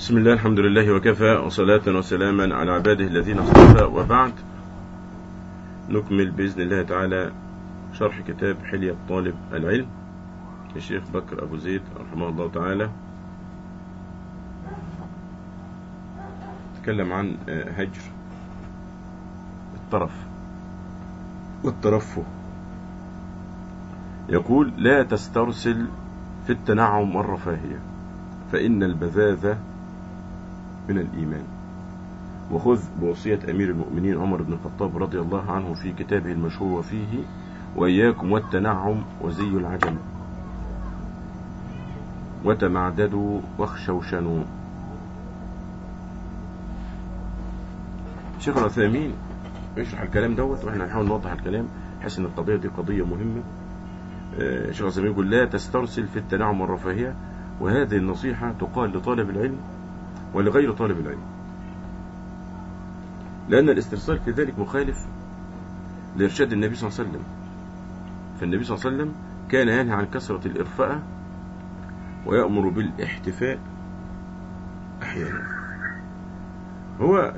بسم الله الحمد لله وكفى وصلاة وسلاما على عباده الذين اصطفى وبعد نكمل بإذن الله تعالى شرح كتاب حلية طالب العلم الشيخ بكر أبو زيد رحمه الله تعالى تكلم عن هجر الطرف والترفه يقول لا تسترسل في التنعم والرفاهية فإن البذاذة من الإيمان وخذ بوصية أمير المؤمنين عمر بن الخطاب رضي الله عنه في كتابه المشهور وفيه وإياكم والتنعم وزي العجم وتمعددوا واخشوشنوا شيخ العثيمين يشرح الكلام دوت واحنا هنحاول نوضح الكلام بحيث ان القضيه دي قضيه مهمه شيخ العثيمين يقول لا تسترسل في التنعم والرفاهيه وهذه النصيحه تقال لطالب العلم ولغير طالب العلم لأن الاسترسال في ذلك مخالف لإرشاد النبي صلى الله عليه وسلم فالنبي صلى الله عليه وسلم كان ينهى عن كثرة الإرفاء ويأمر بالاحتفاء أحيانا هو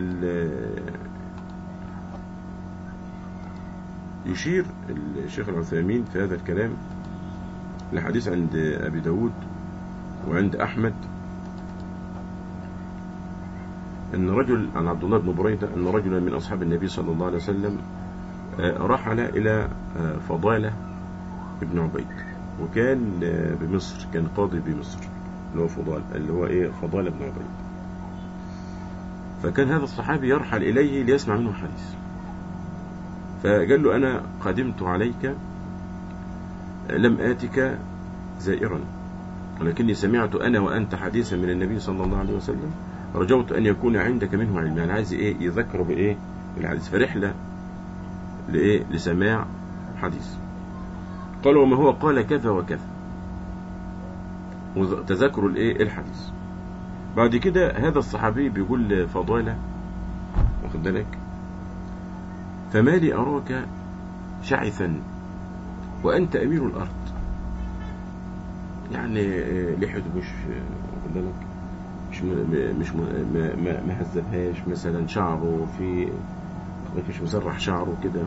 يشير الشيخ العثيمين في هذا الكلام لحديث عند أبي داود وعند أحمد أن رجل عن عبد الله بن بريدة أن رجلا من أصحاب النبي صلى الله عليه وسلم رحل إلى فضالة ابن عبيد وكان بمصر كان قاضي بمصر اللي هو فضال اللي هو إيه فضالة بن عبيد فكان هذا الصحابي يرحل إليه ليسمع منه حديث فقال له أنا قدمت عليك لم آتك زائرا ولكني سمعت أنا وأنت حديثا من النبي صلى الله عليه وسلم رجوت أن يكون عندك منه علم يعني عايز إيه يذكره بإيه الحديث فرحلة لإيه لسماع حديث قال وما هو قال كذا وكذا وتذكروا الإيه الحديث بعد كده هذا الصحابي بيقول لفضالة واخد بالك فما لي أراك شعثا وأنت أمير الأرض يعني لحيته مش واخد بالك مش مش ما ما ما هذبهاش مثلا شعره في مش مسرح شعره كده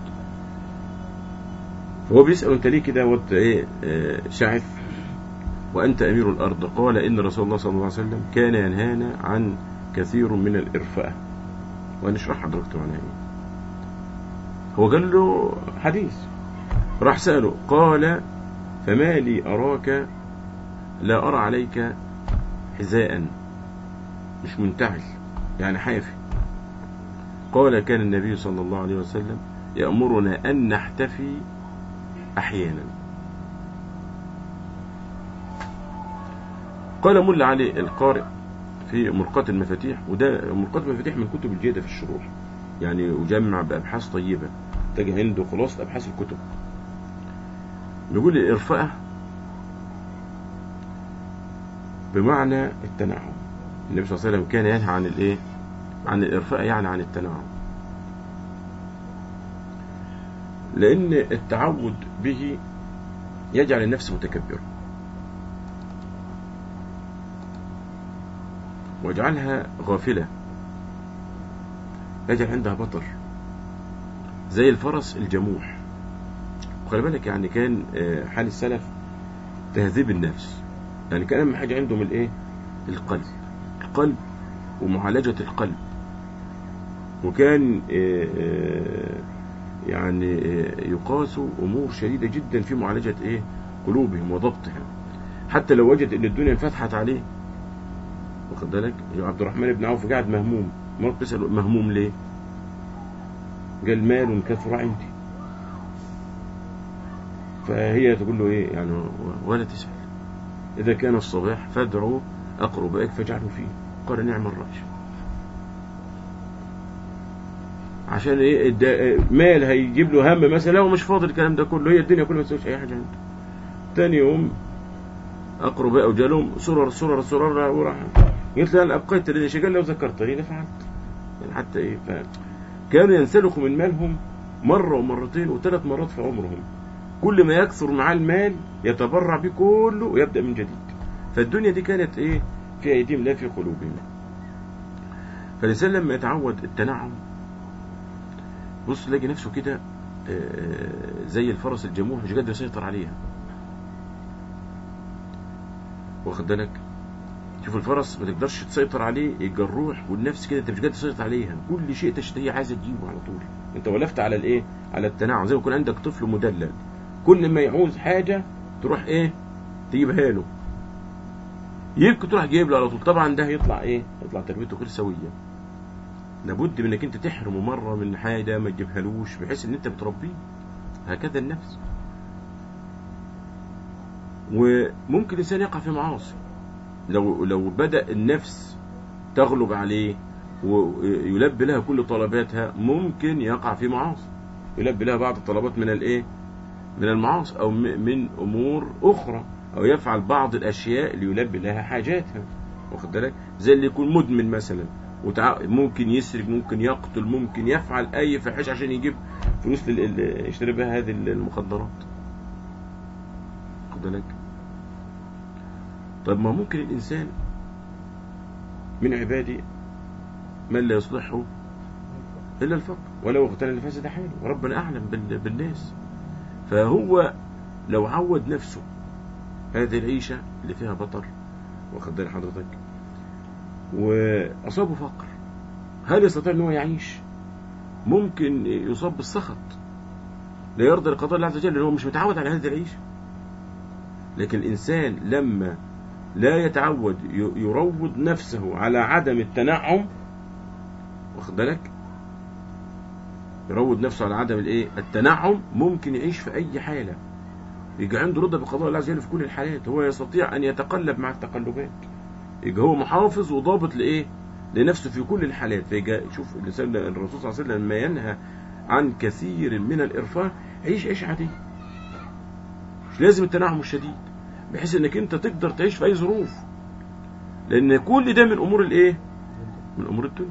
فهو بيسأل انت ليه كده وانت ايه شعث وانت امير الارض قال ان رسول الله صلى الله عليه وسلم كان ينهانا عن كثير من الارفاء وهنشرح حضرتك معناها ايه هو قال له حديث راح سأله قال فما لي أراك لا أرى عليك حذاء مش منتعل يعني حافي قال كان النبي صلى الله عليه وسلم يأمرنا أن نحتفي أحيانا قال مل علي القارئ في مرقات المفاتيح وده مرقات المفاتيح من كتب الجيدة في الشروح يعني يجمع بأبحاث طيبة تجي عنده خلاصة أبحاث الكتب بيقول الإرفاء بمعنى التنعم النبي صلى الله عليه وسلم كان ينهى عن الايه عن الارفاء يعني عن التنعم لان التعود به يجعل النفس متكبرة ويجعلها غافلة يجعل عندها بطر زي الفرس الجموح وخلي بالك يعني كان حال السلف تهذيب النفس يعني كان اهم حاجه عندهم الايه القلب القلب ومعالجه القلب وكان يعني يقاسوا امور شديده جدا في معالجه ايه قلوبهم وضبطها حتى لو وجد ان الدنيا انفتحت عليه واخد بالك عبد الرحمن بن عوف قاعد مهموم مرات بيسأل مهموم ليه قال مال كثر عندي فهي تقول له ايه يعني ولا تسأل إذا كان الصباح فادعوا أقربائك فاجعلوا فيه قال نعم الرأي عشان ايه مال هيجيب له هم مثلا هو مش فاضي الكلام ده كله هي الدنيا كلها ما تسويش اي حاجه عنده تاني يوم اقرباء وجالهم سرر سرر سرر وراح قلت له انا ابقيت الذي شيء قال لو ذكرتني لفعلت يعني حتى ايه ف... كانوا ينسلخوا من مالهم مره ومرتين وثلاث مرات في عمرهم كل ما يكثر معاه المال يتبرع به كله ويبدا من جديد فالدنيا دي كانت ايه في أيديهم لا في قلوبهم فالإنسان لما يتعود التنعم بص تلاقي نفسه كده آه، زي الفرس الجموح مش قادر يسيطر عليها واخد بالك شوف الفرس ما تقدرش تسيطر عليه يبقى الروح والنفس كده انت مش قادر تسيطر عليها كل شيء تشتهيه عايزه تجيبه على طول انت ولفت على الايه على التنعم زي ما يكون عندك طفل مدلل كل ما يعوز حاجه تروح ايه تجيبها له يبكي تروح جايب له على طول طبعا ده هيطلع ايه يطلع تربيته غير سويه لابد من انك انت تحرمه مره من حاجه ما تجيبهالوش بحيث ان انت بتربيه هكذا النفس وممكن الانسان يقع في معاصي لو لو بدا النفس تغلب عليه ويلبي لها كل طلباتها ممكن يقع في معاصي يلبي لها بعض الطلبات من الايه من المعاصي او م- من امور اخرى او يفعل بعض الاشياء ليلبي لها حاجاتها واخد بالك زي اللي يكون مدمن مثلا وتع... ممكن يسرق ممكن يقتل ممكن يفعل اي فحش عشان يجيب فلوس لل... ال- يشتري بها هذه المخدرات واخد بالك طيب ما ممكن الانسان من عبادي من لا يصلحه الا الفقر ولو اغتنى لفسد حاله وربنا اعلم بال... بالناس فهو لو عود نفسه هذه العيشه اللي فيها بطر واخد بال حضرتك واصابه فقر هل يستطيع ان هو يعيش ممكن يصاب بالسخط لا يرضى لقضاء الله عز وجل لأنه هو مش متعود على هذه العيشه لكن الانسان لما لا يتعود ي- يروض نفسه على عدم التنعم واخد بالك يروض نفسه على عدم الايه التنعم ممكن يعيش في اي حاله يبقى عنده رضا بقضاء الله عز وجل في كل الحالات هو يستطيع ان يتقلب مع التقلبات يبقى هو محافظ وضابط لايه لنفسه في كل الحالات فيجي شوف الانسان الرسول صلى الله عليه وسلم لما ينهى عن كثير من الارفاه عيش عيش عادي مش لازم التنعم الشديد بحيث انك انت تقدر تعيش في اي ظروف لان كل ده من امور الايه من امور الدنيا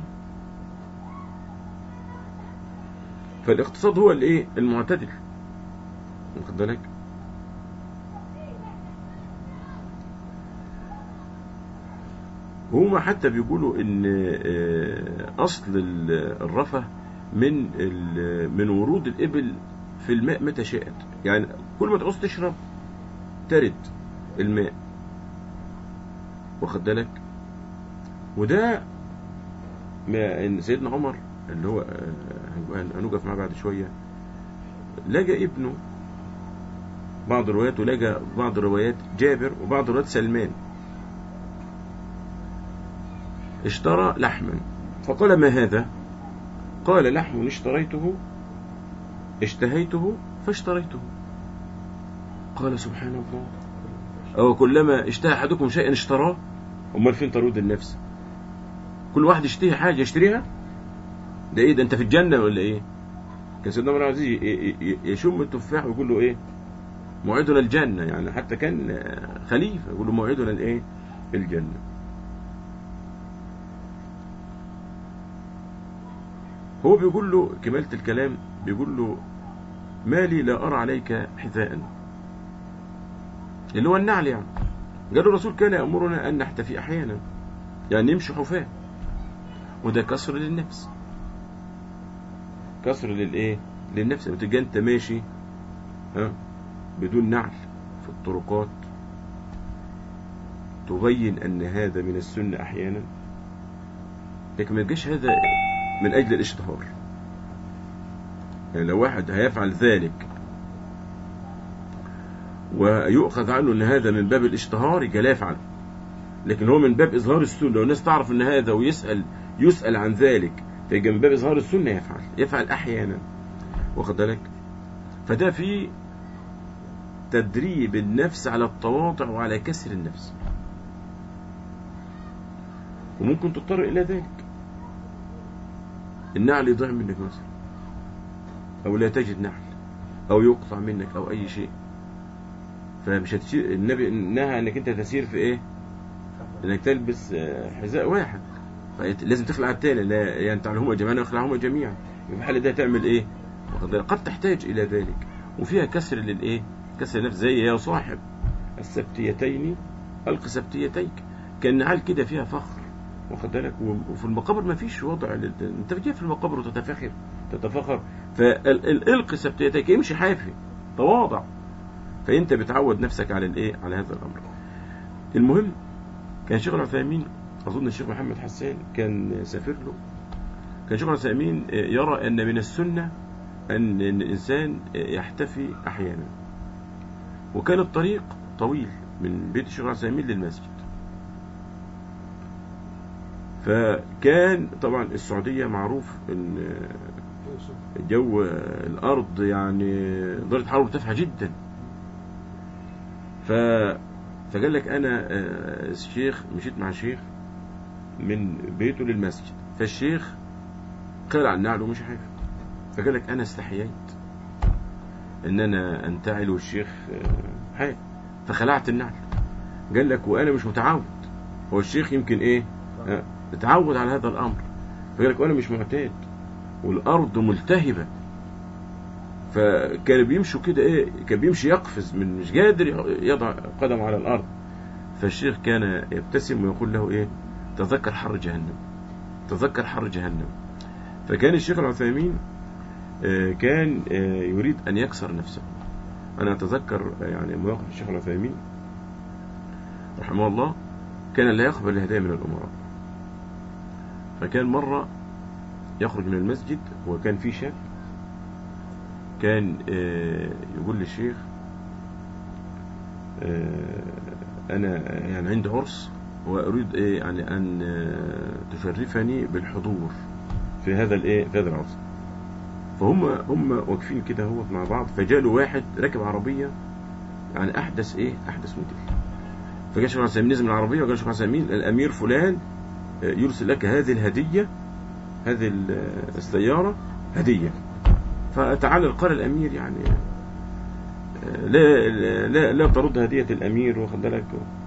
فالاقتصاد هو الايه المعتدل واخد بالك هما حتى بيقولوا ان آه، اصل ال- الرفه من ال- من ورود الابل في الماء متى شاءت يعني كل ما تعوز تشرب ترد الماء واخد بالك وده ما ان سيدنا عمر اللي هو آه، هنوقف معاه بعد شويه لقى ابنه بعض الروايات ولقى بعض الروايات جابر وبعض الروايات سلمان اشترى لحما فقال ما هذا قال لحم اشتريته اشتهيته فاشتريته قال سبحان الله أو كلما اشتهى أحدكم شيئا اشتراه أمال فين ترود النفس كل واحد يشتهي حاجة يشتريها ده ايه ده انت في الجنة ولا ايه كان سيدنا عمر العزيز ي- ي- ي- يشم التفاح ويقول له ايه موعدنا الجنة يعني حتى كان آه، خليفة يقول له موعدنا الايه الجنة هو بيقول له كمالة الكلام بيقول له ما لي لا أرى عليك حذاء اللي هو النعل يعني قال له الرسول كان يأمرنا أن نحتفي أحيانا يعني نمشي حفاة وده كسر للنفس كسر للإيه للنفس لما تبقى أنت ماشي ها بدون نعل في الطرقات تبين أن هذا من السنة أحيانا لكن ما يبقاش هذا من أجل الاشتهار يعني لو واحد هيفعل ذلك ويؤخذ عنه ان هذا من باب الاشتهار يبقى لا يفعل لكن هو من باب اظهار السنه لو الناس تعرف ان هذا ويسال يسال عن ذلك فيبقى من باب اظهار السنه يفعل يفعل احيانا واخد بالك فده في تدريب النفس على التواضع وعلى كسر النفس وممكن تضطر الى ذلك النعل يضيع منك مثلا او لا تجد نعل او يقطع منك او اي شيء فمش هتشير النبي نهى انك انت تسير في ايه انك تلبس آه، حذاء واحد لازم تخلع التاني لا ينتعلهما جميعا ويخلعهما جميعا في الحالة ده تعمل ايه واخد بالك؟ قد تحتاج الى ذلك وفيها كسر للايه كسر النفس زي يا صاحب السبتيتين الق سبتيتيك كان نعال كده فيها فخر واخد بالك و- وفي المقابر ما فيش وضع لل... انت بتجي في المقابر وتتفاخر تتفاخر فالالق سبتيتك امشي حافي تواضع فانت بتعود نفسك على الايه على هذا الامر المهم كان شيخ العثيمين اظن الشيخ محمد حسان كان سافر له كان شيخ العثيمين يرى ان من السنه ان إن الانسان يحتفي احيانا وكان الطريق طويل من بيت الشيخ العثيمين للمسجد فكان طبعا السعوديه معروف ان الجو الارض يعني درجه الحراره مرتفعه جدا ف فقال لك انا آه، الشيخ مشيت مع الشيخ من بيته للمسجد فالشيخ قلع النعل ومش حاجه فقال لك انا استحييت ان انا انتعل والشيخ آه، حاجه فخلعت النعل قال لك وانا مش متعود هو الشيخ يمكن ايه آه، اتعود على هذا الامر فقال لك وانا مش معتاد والارض ملتهبه فكان بيمشوا كده ايه كان بيمشي يقفز من مش قادر يضع قدم على الارض فالشيخ كان يبتسم ويقول له ايه تذكر حر جهنم تذكر حر جهنم فكان الشيخ العثيمين آه، كان آه، يريد ان يكسر نفسه انا اتذكر يعني مواقف الشيخ العثيمين رحمه الله كان لا يقبل الهدايا من الامراء فكان مره يخرج من المسجد وكان في شاب كان آه، يقول للشيخ آه، أنا يعني عندي عرس وأريد إيه يعني أن آه، تشرفني بالحضور في هذا الإيه في هذا العرس فهم هم واقفين كده هو مع بعض فجاله واحد راكب عربية يعني أحدث إيه أحدث موديل فجاء الشيخ عثيمين نزل من العربية وقال الشيخ عثيمين الأمير فلان آه، يرسل لك هذه الهدية هذه السيارة هدية فتعالى قال الأمير يعني آه، لا لا لا ترد هدية الأمير واخد بالك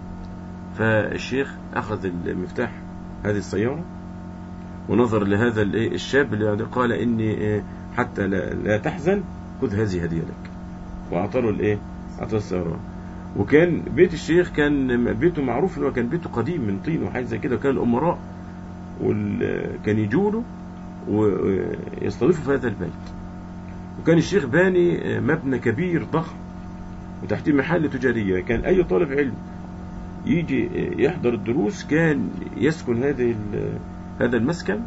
فالشيخ أخذ المفتاح هذه السيارة ونظر لهذا الإيه الشاب اللي قال إني آه، حتى لا, لا تحزن خذ هذه هدية لك وأعطى له الإيه أعطى السيارة وكان بيت الشيخ كان بيته معروف إنه كان بيته قديم من طين وحاجة زي كده وكان الأمراء وكان يجوا له ويستضيفوا في هذا البيت وكان الشيخ باني مبنى كبير ضخم وتحتيه محل تجارية كان أي طالب علم يجي يحضر الدروس كان يسكن هذه ال- هذا المسكن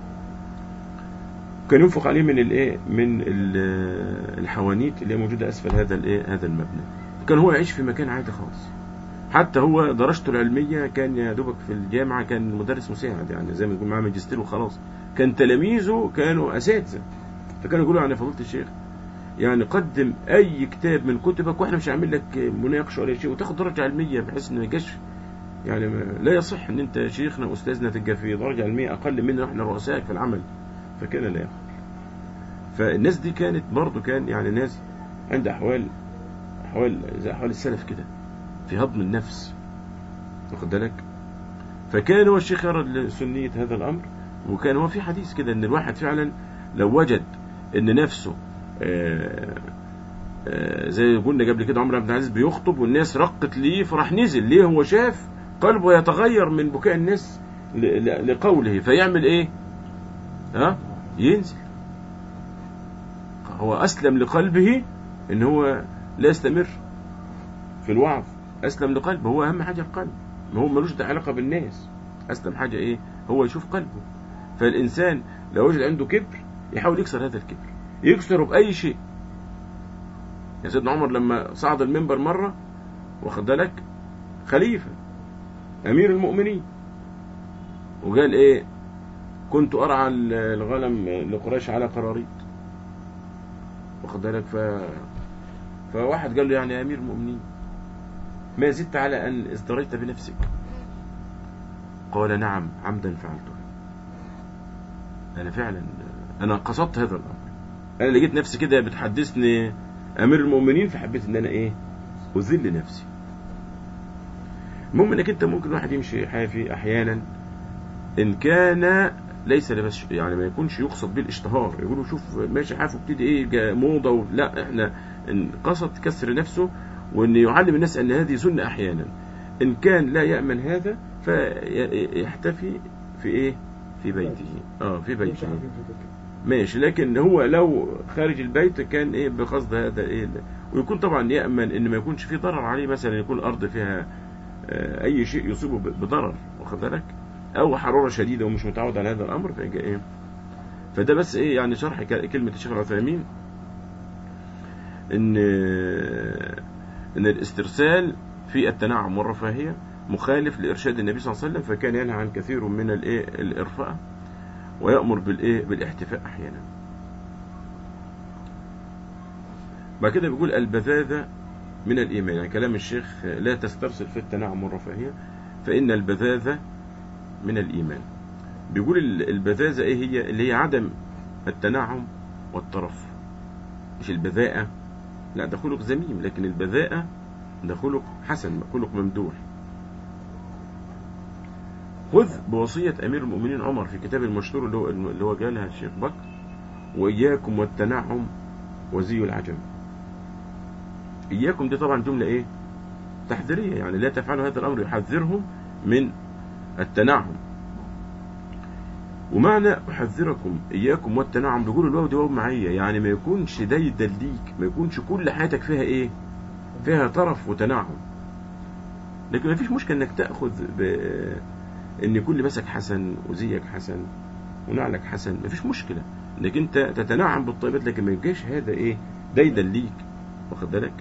كان ينفق عليه من الايه من ال- الحوانيت اللي هي موجوده اسفل هذا الايه هذا المبنى كان هو يعيش في مكان عادي خالص حتى هو درجته العلميه كان يا دوبك في الجامعه كان مدرس مساعد يعني زي ما تقول معاه ماجستير وخلاص كان تلاميذه كانوا اساتذه فكانوا يقولوا يعني فضيله الشيخ يعني قدم اي كتاب من كتبك واحنا مش هنعمل لك مناقشه ولا شيء وتاخد درجه علميه بحيث ان ما يجاش يعني ما لا يصح ان انت شيخنا واستاذنا تبقى في درجه علميه اقل منا واحنا رؤسائك في العمل فكان لا يقبل فالناس دي كانت برضه كان يعني ناس عندها احوال احوال زي احوال السلف كده في هضم النفس واخد بالك فكان هو الشيخ يرى سنيه هذا الامر وكان هو في حديث كده ان الواحد فعلا لو وجد ان نفسه آه، آه، زي قلنا قبل كده عمر بن العزيز بيخطب والناس رقت ليه فراح نزل ليه هو شاف قلبه يتغير من بكاء الناس ل- ل- لقوله فيعمل ايه ها ينزل هو اسلم لقلبه ان هو لا يستمر في الوعظ اسلم لقلبه هو اهم حاجه القلب ما هو ملوش علاقه بالناس اسلم حاجه ايه هو يشوف قلبه فالانسان لو وجد عنده كبر يحاول يكسر هذا الكبر يكسره باي شيء يا سيدنا عمر لما صعد المنبر مره واخد بالك خليفه امير المؤمنين وقال ايه كنت ارعى الغنم لقريش على قراريط واخد بالك ف فواحد قال له يعني يا امير المؤمنين ما زدت على ان ازدريت بنفسك قال نعم عمدا فعلته انا فعلا انا قصدت هذا الامر انا لقيت نفسي كده بتحدثني امير المؤمنين فحبيت ان انا ايه اذل نفسي المهم انك انت ممكن واحد يمشي حافي احيانا ان كان ليس لبس يعني ما يكونش يقصد به الاشتهار يقولوا شوف ماشي حافي وابتدي ايه جا- موضه و... لا احنا إن قصد كسر نفسه وان يعلم الناس ان هذه سنه احيانا إن كان لا يأمن هذا فيحتفي في إيه في بيته اه في مش بيته عارفين في كده. ماشي لكن هو لو خارج البيت كان ايه بقصد هذا ايه ويكون طبعا يأمن ان ما يكونش في ضرر عليه مثلا يكون الارض فيها آه، اي شيء يصيبه ب- بضرر واخد بالك او حراره شديده ومش متعود على هذا الامر فيجي ايه فده بس ايه يعني شرح ك- كلمه الشيخ العثيمين ان ان الاسترسال في التنعم والرفاهيه مخالف لارشاد النبي صلى الله عليه وسلم فكان ينهى عن كثير من الايه الارفاء ويأمر بالايه بالاحتفاء احيانا بعد كده بيقول البذاذة من الإيمان يعني كلام الشيخ لا تسترسل في التنعم والرفاهية فإن البذاذة من الإيمان بيقول ال- البذاذة إيه هي اللي هي عدم التنعم والترف مش البذاءة لا ده خلق ذميم لكن البذاءة ده خلق حسن خلق ممدوح خذ بوصية أمير المؤمنين عمر في كتاب المشهور اللي هو اللي هو قالها الشيخ بكر وإياكم والتنعم وزي العجم إياكم دي طبعا جملة إيه تحذيرية يعني لا تفعلوا هذا الأمر يحذرهم من التنعم ومعنى أحذركم إياكم والتنعم بيقولوا الواو دي واو معية يعني ما يكونش دايدا ليك ما يكونش كل حياتك فيها إيه فيها طرف وتنعم لكن ما فيش مشكلة إنك تأخذ ب... إن يكون لباسك حسن وزيك حسن ونعلك حسن ما فيش مشكلة إنك أنت تتنعم بالطيبات لكن ما يبقاش هذا إيه دايدا ليك واخد بالك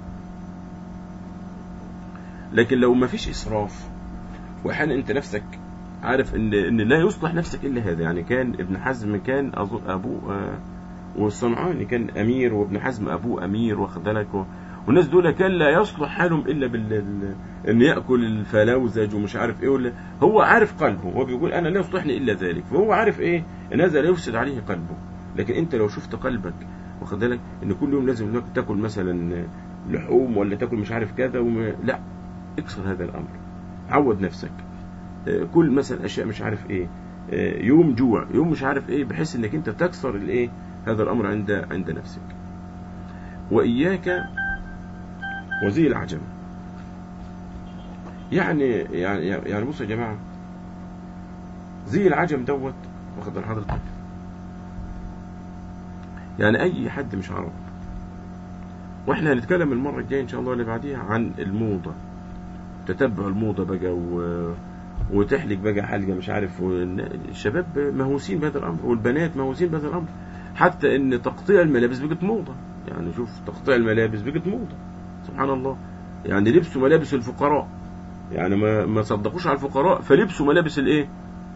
لكن لو ما فيش إسراف وأحيانا أنت نفسك عارف ان ان لا يصلح نفسك الا هذا يعني كان ابن حزم كان أظن ابوه آه، والصنعاني كان امير وابن حزم ابوه امير واخد بالك و- والناس دول كان لا يصلح حالهم الا بال ال- ان ياكل الفلوزج ومش عارف ايه ولا هو عارف قلبه هو بيقول انا لا يصلحني الا ذلك فهو عارف ايه ان هذا لا يفسد عليه قلبه لكن انت لو شفت قلبك واخد بالك ان كل يوم لازم تاكل مثلا لحوم ولا تاكل مش عارف كذا وما لا اكسر هذا الامر عود نفسك آه، كل مثلا اشياء مش عارف ايه آه، يوم جوع يوم مش عارف ايه بحيث انك انت تكسر الايه هذا الامر عند عند نفسك واياك وزي العجم يعني يعني يعني بصوا يا جماعه زي العجم دوت واخد بال حضرتك يعني اي حد مش عرب واحنا هنتكلم المره الجايه ان شاء الله اللي بعديها عن الموضه تتبع الموضه بقى و... وتحلق بقى حلقه مش عارف والن- الشباب مهووسين بهذا الامر والبنات مهووسين بهذا الامر حتى ان تقطيع الملابس بقت موضه يعني شوف تقطيع الملابس بقت موضه سبحان الله يعني لبسوا ملابس الفقراء يعني ما ما صدقوش على الفقراء فلبسوا ملابس الايه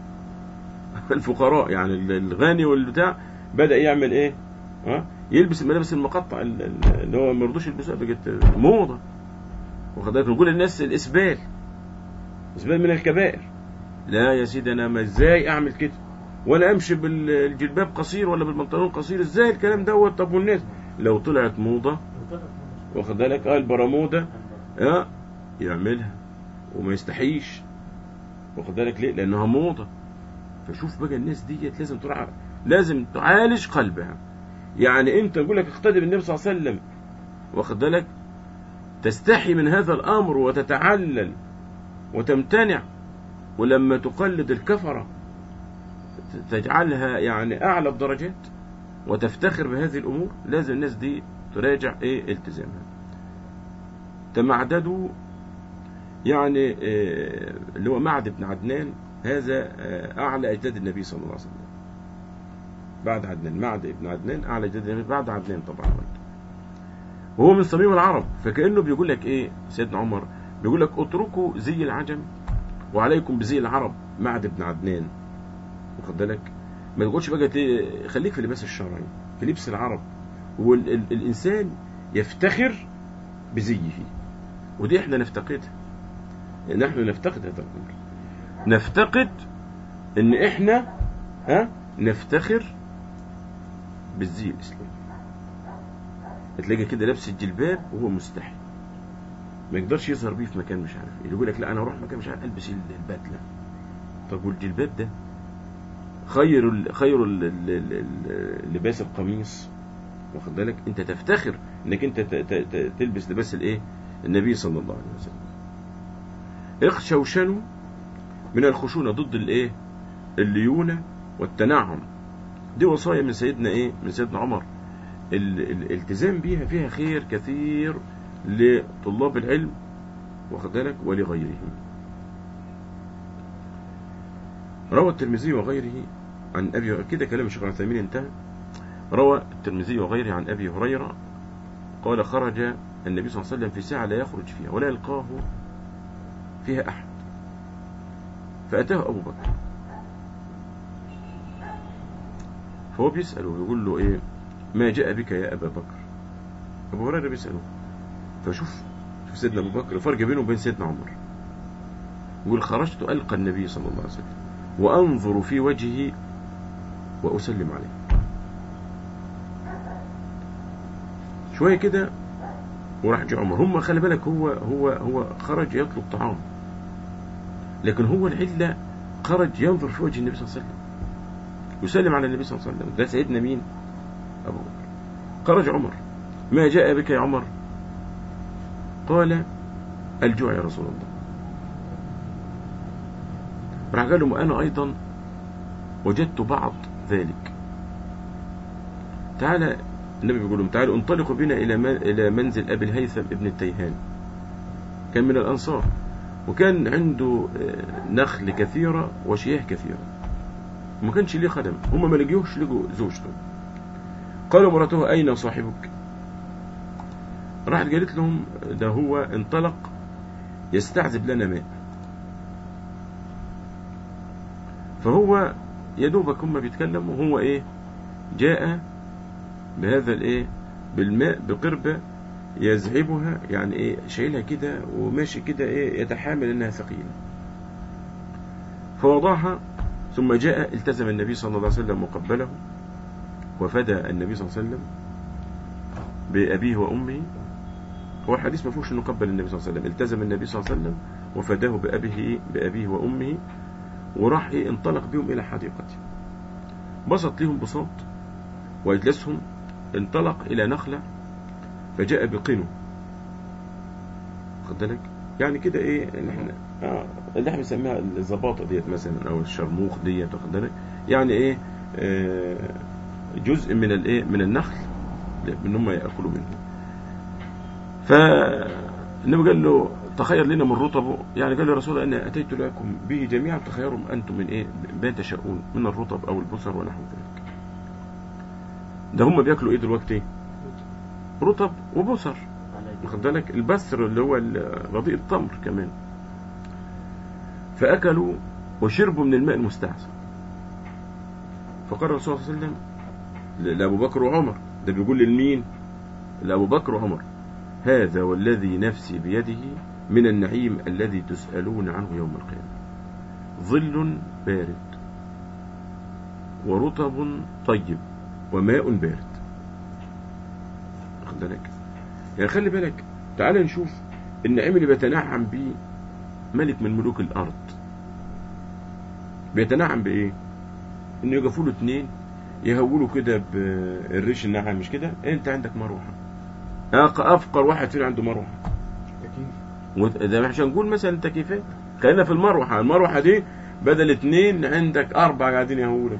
الفقراء يعني ال- الغني والبتاع بدا يعمل ايه ها يلبس الملابس المقطع ال- ال- اللي هو ما يرضوش يلبسوها بقت موضه واخد بالك نقول للناس الاسبال اسبال من الكبائر لا يا سيدي انا ما ازاي اعمل كده ولا امشي بالجلباب قصير ولا بالبنطلون قصير ازاي الكلام دوت طب والناس لو طلعت موضه واخد بالك اه البرموده اه يعملها وما يستحيش واخد بالك ليه لانها موضه فشوف بقى الناس ديت لازم تراعى لازم تعالج قلبها يعني انت اقول لك اقتدي بالنبي صلى الله عليه وسلم واخد بالك تستحي من هذا الامر وتتعلل وتمتنع ولما تقلد الكفره تجعلها يعني اعلى الدرجات وتفتخر بهذه الامور لازم الناس دي تراجع ايه التزامها تمعددوا يعني آه، اللي هو معد بن عدنان هذا آه، اعلى اجداد النبي صلى الله عليه وسلم بعد عدنان معد بن عدنان اعلى اجداد النبي بعد عدنان طبعا وهو من صميم العرب فكانه بيقول لك ايه سيدنا عمر بيقول لك اتركوا زي العجم وعليكم بزي العرب معد بن عدنان واخد بالك ما تقولش بقى ت- خليك في اللباس الشرعي في لبس العرب والإنسان يفتخر بزيه ودي احنا نفتقدها نحن نفتقد هذا الأمر نفتقد ان احنا ها نفتخر بالزي الإسلامي تلاقي كده لابس الجلباب وهو مستحي ما يقدرش يظهر بيه في مكان مش عارف ايه يقول لك لا انا اروح مكان مش عارف البس البدله طب والجلباب ده خير ال خير ال ال ال ال لباس القميص واخد بالك انت تفتخر انك انت ت- ت- ت- تلبس لباس الايه النبي صلى الله عليه وسلم اخشوشنوا من الخشونة ضد الايه الليونة والتنعم دي وصايا من سيدنا ايه من سيدنا عمر ال- الالتزام بيها فيها خير كثير لطلاب العلم واخد بالك ولغيرهم روى الترمذي وغيره عن ابي كده كلام الشيخ العثيمين انتهى روى الترمذي وغيره عن ابي هريره قال خرج النبي صلى الله عليه وسلم في ساعه لا يخرج فيها ولا يلقاه فيها احد فاتاه ابو بكر فهو بيساله ويقول له ايه ما جاء بك يا ابا بكر ابو هريره بيساله فشوف شوف سيدنا ابو بكر فرق بينه وبين سيدنا عمر يقول خرجت القى النبي صلى الله عليه وسلم وانظر في وجهه واسلم عليه شويه كده وراح جه عمر هم خلي بالك هو هو هو خرج يطلب طعام لكن هو العله خرج ينظر في وجه النبي صلى الله عليه وسلم يسلم على النبي صلى الله عليه وسلم ده سيدنا مين ابو بكر خرج عمر ما جاء بك يا عمر قال الجوع يا رسول الله راح قال له انا ايضا وجدت بعض ذلك تعالى النبي بيقول لهم تعالوا انطلقوا بنا الى من- الى منزل ابي الهيثم ابن التيهان كان من الانصار وكان عنده آه، نخل كثيره وشياه كثيره وما كانش ليه خدم هم ما لقيوش لقوا زوجته قالوا مرته اين صاحبك راحت قالت لهم ده هو انطلق يستعذب لنا ماء فهو يا دوبك هم بيتكلموا وهو ايه جاء بهذا الايه بالماء بقربة يذهبها يعني ايه شايلها كده وماشي كده ايه يتحامل انها ثقيلة فوضعها ثم جاء التزم النبي صلى الله عليه وسلم وقبله وفدى النبي صلى الله عليه وسلم بأبيه وأمه هو الحديث ما فيهوش انه قبل النبي صلى الله عليه وسلم التزم النبي صلى الله عليه وسلم وفداه بأبيه بأبيه وأمه وراح إيه انطلق بهم إلى حديقته بسط لهم بساط وأجلسهم انطلق إلى نخلة فجاء بقنو خد بالك يعني كده ايه اللي احنا اه اللي احنا بنسميها الزباطه ديت مثلا او الشرموخ ديت واخد بالك يعني ايه آه جزء من الايه من النخل ان هم ياكلوا منه فالنبي قال له تخير لنا من رطبه يعني قال له رسول الله انا اتيت لكم به جميعا تخيروا انتم من ايه ما تشاءون من الرطب او البصر ونحو ذلك ده هم بياكلوا ايه دلوقتي رطب وبصر واخد بالك البسر اللي هو رضيء التمر كمان فاكلوا وشربوا من الماء المستعصم فقال الرسول صلى الله عليه وسلم لابو بكر وعمر ده بيقول لمين لابو بكر وعمر هذا والذي نفسي بيده من النعيم الذي تسألون عنه يوم القيامة ظل بارد ورطب طيب وماء بارد واخد بالك يعني خلي بالك تعال نشوف النعيم اللي بيتنعم بيه ملك من ملوك الارض بيتنعم بايه انه يقفوا له اتنين يهولوا كده بالريش الناعم مش كده انت عندك مروحه افقر واحد فينا عنده مروحه تكييف ده مش هنقول مثلا تكييفات خلينا في المروحه المروحه دي بدل اتنين عندك اربع قاعدين يهولوا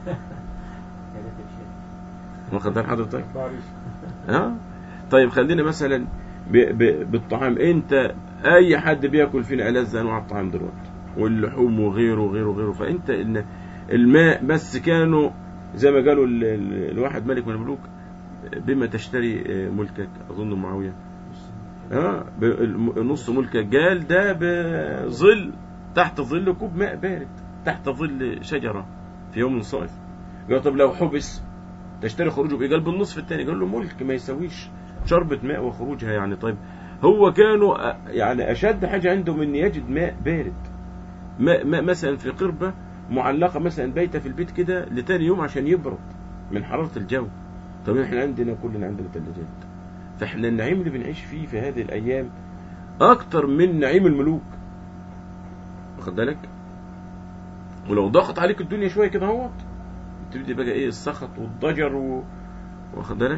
واخد بال حضرتك باريس ها طيب خلينا مثلا ب... ب... بالطعام انت اي حد بياكل فينا ألذ انواع الطعام دلوقتي واللحوم وغيره وغيره وغيره فانت ان الماء بس كانوا زي ما قالوا ال... ال... الواحد ملك من الملوك بما تشتري ملكك اظن معاويه اه ب... الم- نص ملكك قال ده بظل تحت ظل كوب ماء بارد تحت ظل شجره في يوم صائف قال طب لو حبس تشتري خروجه بايه؟ قال بالنصف الثاني قال له ملك ما يسويش شربة ماء وخروجها يعني طيب هو كانوا أ- يعني اشد حاجه عندهم ان يجد ماء بارد ماء, ماء مثلا في قربه معلقه مثلا بايته في البيت كده لتاني يوم عشان يبرد من حراره الجو طب احنا عندنا كلنا عندنا ثلاجات فاحنا النعيم اللي بنعيش فيه في هذه الايام اكتر من نعيم الملوك واخد بالك ولو ضغط عليك الدنيا شويه كده اهوت تبتدي بقى ايه السخط والضجر و... واخد بالك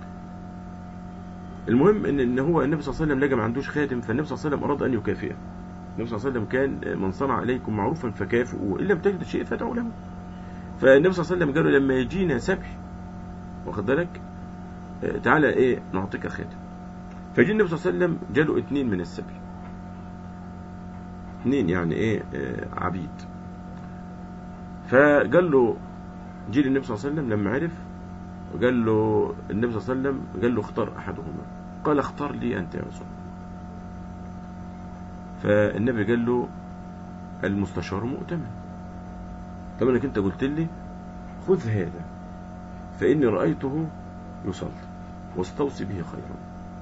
المهم ان ان هو النبي صلى الله عليه وسلم لقى ما عندوش خادم فالنبي صلى الله عليه وسلم اراد ان يكافئه النبي صلى الله عليه وسلم كان من صنع إليكم معروفا فكافئوه إن لم تجدوا شيء فادعوا له فالنبي صلى الله عليه وسلم قالوا لما يجينا سبح واخد بالك آه، تعالى ايه نعطيك خاتم فجي النبي صلى الله عليه وسلم جاله اتنين من السبي اتنين يعني ايه آه، عبيد فقال له جي للنبي صلى الله عليه وسلم لما عرف وقال له النبي صلى الله عليه وسلم قال له اختار احدهما قال اختار لي انت يا رسول الله فالنبي قال له المستشار مؤتمن طب انك انت قلت لي خذ هذا فاني رايته يصلي واستوصي به خيرا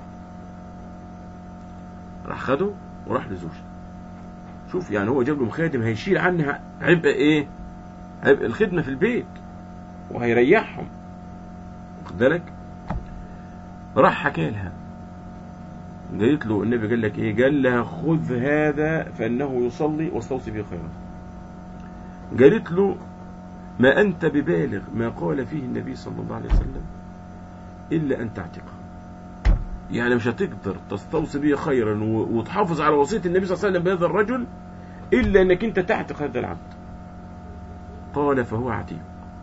راح خده وراح لزوجته شوف يعني هو جاب له مخادم هيشيل عنها عبء ايه عبء الخدمه في البيت وهيريحهم واخد بالك راح حكى لها قالت له النبي قال لك ايه قال لها خذ هذا فانه يصلي واستوصي به خيرا قالت له ما انت ببالغ ما قال فيه النبي صلى الله عليه وسلم الا ان تعتقه يعني مش هتقدر تستوصي به خيرا و- وتحافظ على وصيه النبي صلى الله عليه وسلم بهذا الرجل الا انك انت تعتق هذا العبد قال فهو عتيق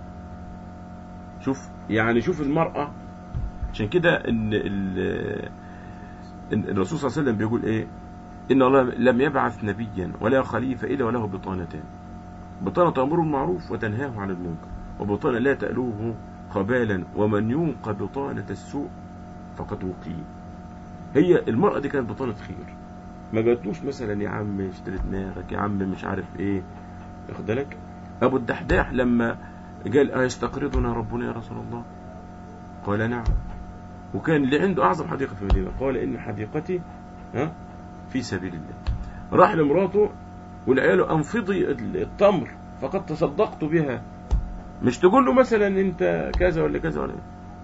شوف يعني شوف المرأة عشان كده ان ال- إن الرسول صلى الله عليه وسلم بيقول ايه ان الله لم يبعث نبيا ولا خليفة الا وله بطانتان بطانة تأمره بالمعروف وتنهاه عن المنكر وبطانة لا تألوه قبالا ومن يوق بطانة السوء فقد وقي هي المرأة دي كانت بطانة خير ما قالتلوش مثلا يا عم اشتري دماغك يا عم مش عارف ايه واخد بالك ابو الدحداح لما قال أيستقرضنا ربنا يا رسول الله قال نعم وكان اللي عنده أعظم حديقة في المدينة قال إن حديقتي ها في سبيل الله راح لمراته والعيال أنفضي التمر فقد تصدقت بها مش تقول له مثلا أنت كذا ولا كذا ولا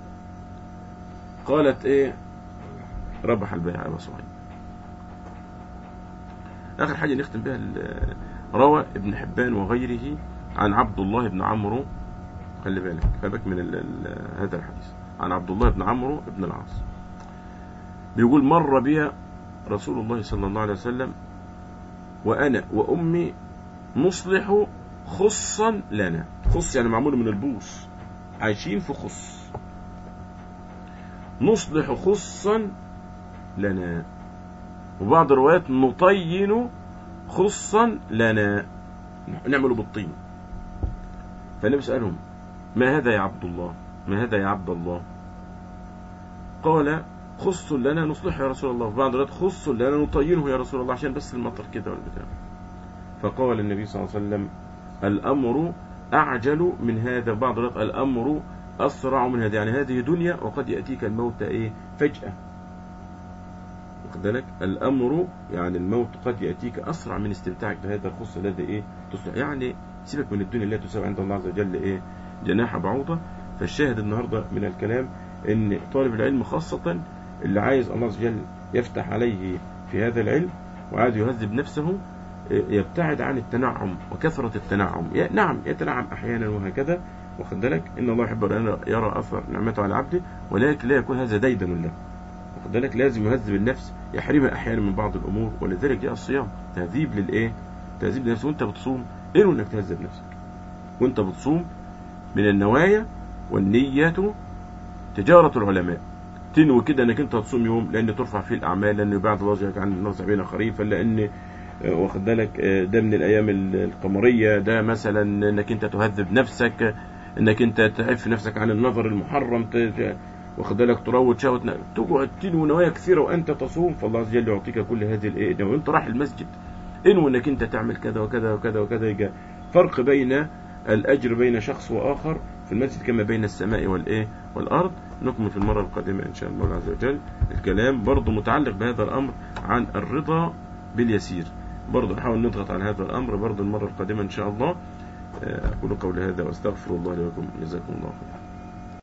قالت إيه ربح البيع يا صهيب آخر حاجة نختم بها ال- روى ابن حبان وغيره عن عبد الله بن عمرو خلي بالك خلي بالك من ال ال هذا الحديث عن عبد الله بن عمرو بن العاص بيقول مر بي رسول الله صلى الله عليه وسلم وأنا وأمي نصلح خصا لنا خص يعني معمول من البوص عايشين في خص نصلح خصا لنا وبعض الروايات نطين خصا لنا نعمله بالطين فالنبي سألهم ما هذا يا عبد الله ما هذا يا عبد الله قال خص لنا نصلحه يا رسول الله بعض الروايات خص لنا نطينه يا رسول الله عشان بس المطر كده والبتاع فقال النبي صلى الله عليه وسلم الأمر أعجل من هذا بعض الروايات الأمر أسرع من هذا يعني هذه دنيا وقد يأتيك الموت إيه فجأة واخد بالك الأمر يعني الموت قد يأتيك أسرع من استمتاعك بهذا الخص الذي إيه تصلح يعني سيبك من الدنيا لا تساوي عند الله عز وجل إيه جناح بعوضة فالشاهد النهاردة من الكلام ان طالب العلم خاصة اللي عايز الله عز وجل يفتح عليه في هذا العلم وعايز يهذب نفسه يبتعد عن التنعم وكثرة التنعم ي- نعم يتنعم أحيانا وهكذا واخد بالك إن الله يحب أن يرى أثر نعمته على عبده ولكن لا يكون هذا ديدا له واخد بالك لازم يهذب النفس يحرمها أحيانا من بعض الأمور ولذلك جاء الصيام تهذيب للإيه تهذيب للنفس وأنت بتصوم إنه إنك تهذب نفسك وأنت بتصوم من النوايا والنية تجارة العلماء تنوي كده انك انت هتصوم يوم لان ترفع فيه الاعمال لان يبعد الله وجهك عن الناس بين خريفا لان آه، واخد بالك آه، ده من الايام ال- القمريه ده مثلا انك انت تهذب نفسك انك انت تعف نفسك عن النظر المحرم ت- واخد بالك تروض شهوه ن- تقعد تنوي نوايا كثيره وانت تصوم فالله عز وجل يعطيك كل هذه الايه وانت رايح المسجد انوي انك انت تعمل كذا وكذا وكذا وكذا يجي فرق بين الاجر بين شخص واخر في المسجد كما بين السماء والايه والارض نكمل في المره القادمه ان شاء الله عز وجل الكلام برضه متعلق بهذا الامر عن الرضا باليسير برضه نحاول نضغط على هذا الامر برضه المره القادمه ان شاء الله آه، اقول قولي هذا واستغفر الله لي ولكم جزاكم الله خيرا